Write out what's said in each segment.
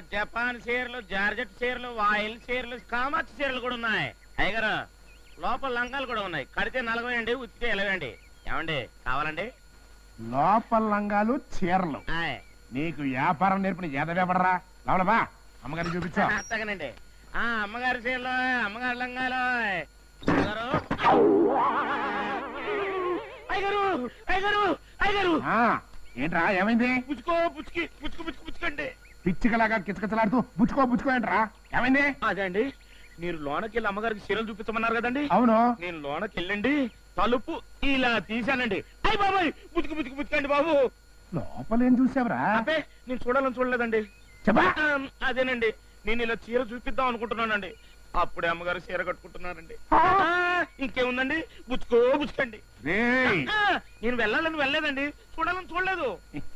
Japan చీరలు georgette చీరలు voile చీరలు కామాక్షి చీరలు కూడా ఉన్నాయి అయ్యగారు లోపల లంగాలు కూడా ఉన్నాయి కడితే నలగవేయండి ఉత్తితే ఎలవేయండి ఏమండి కావాలండి లోపల లంగాలు చీరలు ఆయ్. నీకు వ్యాపారం నేర్పిన ఏదవేపడరా లోపలబా అమ్మగారిని చూపించా అత్తగనండి ఆ అమ్మగారి చీరలు అమ్మగారి లంగాలు అయ్యగారు అయ్యగారు అయ్యగారు అయ్యగారు ఆ, ఏంట్రా ఏమైంది పుచ్చుకో పుచ్చుకి పుచ్చుకు పుచ్చుకు పుచ్చుకండి పిచ్చికలాగా కిచకిచలాడుతూ బుచ్చుకో బుచ్చుకో ఏంట్రా ఏమైంది అదే అండి మీరు లోనకి వెళ్ళి అమ్మగారికి చీరలు చూపించమన్నారు కదండి అవును నేను లోనకి వెళ్ళండి తలుపు ఇలా తీశానండి అయ్యి బాబాయ్ పుచ్చుకు పుచ్చుకు పుచ్చుకండి బాబు లోపల ఏం చూసావురా అబ్బే నేను చూడాలని చూడలేదండి చెప్పా ఆ, అదేనండి నేను ఇలా చీర చూపిద్దాం అనుకుంటున్నానండి అప్పుడే అమ్మగారు చీర కట్టుకుంటున్నారండి ఆ, ఇంకేముందండి బుచ్చుకో బుచ్చుకండి రేయ్ ఆ, నేను వెళ్ళాలని వెళ్ళలేదండి చూడాలని చూడలేదు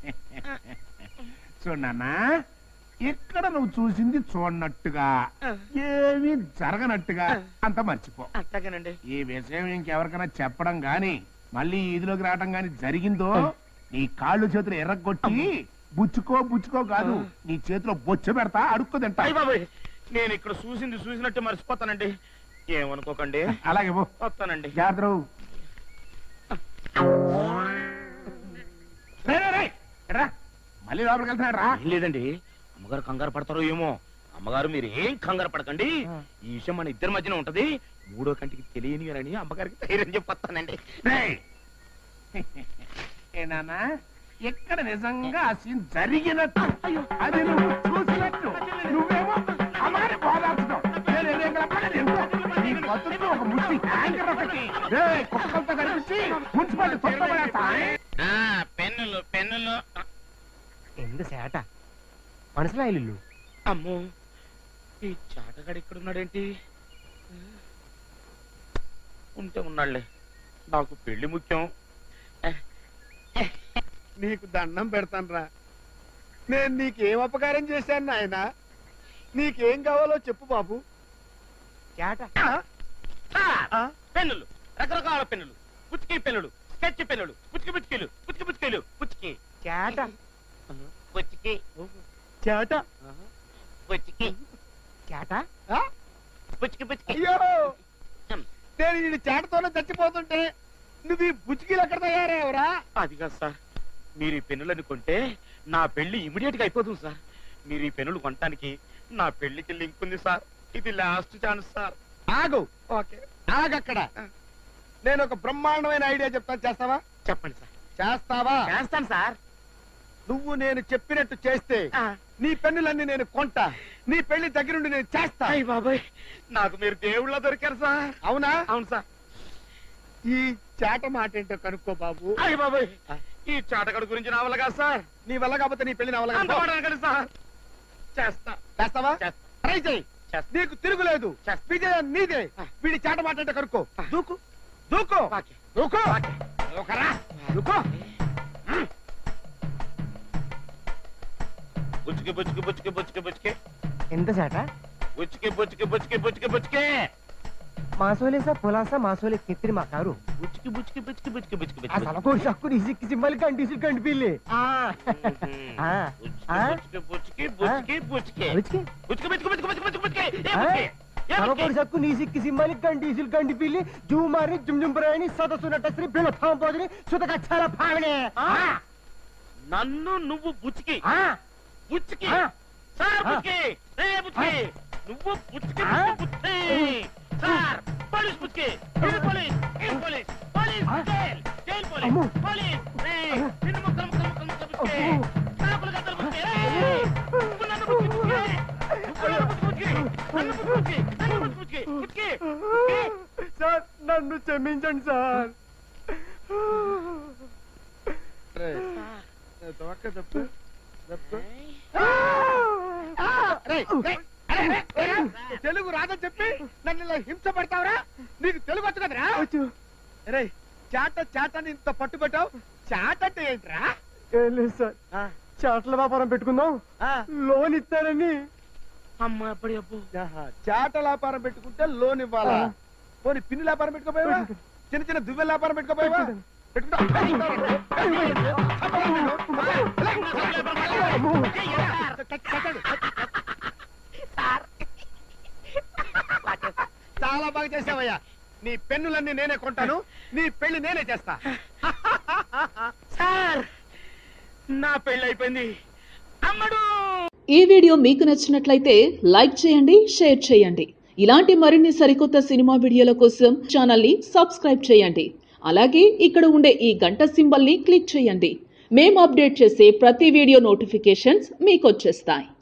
చూడన్నా ఇక్కడ నువ్వు చూసింది చూడనట్టుగా ఆ. ఏమీ జరగనట్టుగా అంత మర్చిపో అట్లాగేనండి ఈ విషయం ఇంకెవరికైనా చెప్పడం గాని మళ్ళీ ఈదిలోకి రావడం గాని జరిగిందో నీ కాళ్ళు చేతులు ఎర్రగొట్టి బుచ్చుకో బుచ్చుకో కాదు నీ చేతిలో బొచ్చు పెడతా అడుక్కో తింటా అయ్యి బాబాయ్ నేను ఇక్కడ చూసింది చూసినట్టు మర్చిపోతానండి ఏమనుకోకండి అలాగే పో వస్తానండి జాగ్రత్త రావు. రేయ్, రేయ్, రేయ్, ఎర్రా, మళ్ళీ లోపలికి వెళ్తున్నాడు రా ఏం లేదండి అమ్మగారు కంగారు పడతారో ఏమో అమ్మగారు మీరు ఏం కంగారు పడకండి ఈ విషయం మన ఇద్దరి మధ్యన ఉంటది మూడో కంటికి తెలియని అని అమ్మగారికి ధైర్యం చెప్పొస్తానండి రేయ్. ఏనానా ఎక్కడ నిజంగా ఆ సీన్ జరిగినట్టు అది నువ్వు చూసినట్టు నువ్వేమో అమ్మగారి బోధార్చడం నేను ఎదురుగా పక్కన నింటూ, నీ బతుకు ఒక ముట్టి హ్యాంగర్ ఒకటి రేయ్, కుక్కలతో కనిపించి మున్సిపాలిటీ తొక్కబడేస్తా పెన్నులు పెన్నులు എന്ത് ചേട്ട മനസ്സിലായില്ലല്ലോ అమ్మో ఈ చాటగాడు ఇక్కడ ఉన్నాడేంటి ఉంటే ఉన్నాడులే నాకు పెళ్లి ముఖ్యం నీకు దండం పెడతానురా నేను నీకేం అపకారం చేశాను నాయన నీకేం కావాలో చెప్పు బాబు ചേട്ട సార్, పెన్నులు రకరకాల పెన్నులు పుచ్చికి పెన్నులు స్కెచ్ పెన్నులు పుచ్చికి పుచ్చికలు పుచ్చికి పుచ్చికలు పుచ్చికి ചേട്ട పుచ్చికి చేట పుచ్చికి ചേട്ട ఆ? పుచ్చికి పుచ్చికి అయ్యో నేను ఈ చేటతోనే చచ్చిపోతుంటే నువ్వు ఈ బుచ్చికీలు ఎక్కడ తయారయ్యావురా అది కాదు సార్ మీరు ఈ పెన్నులను కొంటే నా పెళ్లి ఇమిడియట్ గా అయిపోతుంది సార్ మీరు ఈ పెన్నులు కొనటానికి నా పెళ్లికి లింక్ ఉంది సార్ ఇది లాస్ట్ ఛాన్స్ సార్ ఆగు ఓకే ఆగక్కడ నేను ఒక బ్రహ్మాండమైన ఐడియా చెప్తాను చేస్తావా చెప్పండి సార్ చేస్తావా చేస్తాను సార్ నువ్వు నేను చెప్పినట్టు చేస్తే నీ పెన్నులన్నీ నేను కొంటా నీ పెళ్లి దగ్గరుండి నేను చేస్తా అయ్య బాబాయ్ నాకు మీరు దేవుళ్ళ దొరికారు సార్ అవునా అవును సార్ ఈ చేట మాట ఏంటో కనుక్కో బాబు అయ్య బాబాయ్ ఈ చాటగడు గురించి నా వల్ల కాదు సార్ నీ వల్ల కాకపోతే నీ పెళ్లి నా వల్ల అంత కాదు. మాట అనకండి సార్ చేస్తా చేస్తావా చేస్తా. ట్రై చేయి చేస్తా. నీకు తిరుగులేదు చేస్తా. విజయం నీదే ఆ. వీడి చేట మాట ఏంటో కనుక్కో ఆ. దూకు దూకు ఓకే. దూకు ఓకే. దూకరా దూకో బుచ్చికి బుచ్చికి బుచ్చికి బుచ్చికి బుచ్చికి എന്ത് ചേട്ടാ బుచ్చికి బుచ్చికి బుచ్చికి బుచ్చికి బుచ్చికి മാസോലെ സ പുലാസ മാസോലെ കിത്തിരി മക്കാරු బుచ్చికి బుచ్చికి బుచ్చికి బుచ్చికి బుచ్చికి ఆ సలకో షక్కు నిసిక్కి సింబల్ కండిసి కండిపిల్లి ఆ ఆ. ఆ? బుచ్చికి బుచ్చికి బుచ్చికి బుచ్చికి అవిచ్కి బుచ్చికి బుచ్చికి బుచ్చికి బుచ్చికి బుచ్చికి బుచ్చికి ఏ ఆ? బుచ్చికి? ఏ సలకో బుచ్చికి? షక్కు నిసిక్కి సింబల్ కండిసిల్ కండిపిల్లి జూమారి జుమ్ జుమ్ బ్రాయని సదసు నటశ్రీ బిల ఫాం పోదని సుతక చల ఫావనే ఆ? నన్ను నువ్వు బుచ్చికి ఆ బుచ్చికి ఆ. సార్ ఆ. బుచ్చికి రే బుచ్చికి నువ్వు బుచ్చికి ఆ. బుచ్చికి బుచ్చి సార్ పోలీస్ బుచ్చికి ఇది పోలీస్ ఇది పోలీస్ పోలీస్ ఆ. జైల్ జైల్ పోలీస్ అమ్మో. పోలీస్ రే ఆ. నిన్ను ముక్కలు ముక్కలు ముక్కలు ముక్కలు బుచ్చికి అమ్మో. కాకులు గద్దలు బుచ్చికి రే నువ్వు నన్ను బుచ్చికి బుచ్చికి నువ్వు నన్ను బుచ్చికి బుచ్చికి నన్ను బుచ్చికి బుచ్చికి నన్ను బుచ్చికి బుచ్చికి బుచ్చికి సార్ నన్ను క్షమించండి సార్ దొక్క తప్పు తప్పు తెలుగు రాదని చెప్పి నన్ను ఇలా హింస పెడతావురా నీకు తెలుగు వచ్చు కదరా వచ్చు రే చాట చాటని ఇంత పట్టుబట్టావు చాట అంటే ఏంట్రా ఏం లేదు సార్ చాట్ల వ్యాపారం పెట్టుకుందాం లోన్ ఇస్తారని అమ్మ అప్పటి అప్పు ఆహా, చాట వ్యాపారం పెట్టుకుంటే లోన్ ఇవ్వాలా ఆ. పోనీ పిన్ని వ్యాపారం పెట్టుకోపోయావా చిన్న చిన్న దువ్వెల వ్యాపారం పెట్టుకోపోయావా అమ్మో. పెట్టుకుంటా రావయ్యా నీ పెన్నులన్నీ నేనే కొంటాను నీ పెళ్లి నేనే చేస్తా సార్ నా పెళ్ళి అయిపోయింది అమ్మడు ఈ వీడియో మీకు నచ్చినట్లయితే లైక్ చేయండి షేర్ చేయండి ఇలాంటి మరిన్ని సరికొత్త సినిమా వీడియోల కోసం ఛానల్ని సబ్స్క్రైబ్ చేయండి అలాగే ఇక్కడ ఉండే ఈ గంట సింబల్ని క్లిక్ చేయండి మేము అప్డేట్ చేసే ప్రతి వీడియో నోటిఫికేషన్స్ మీకు వచ్చేస్తాయి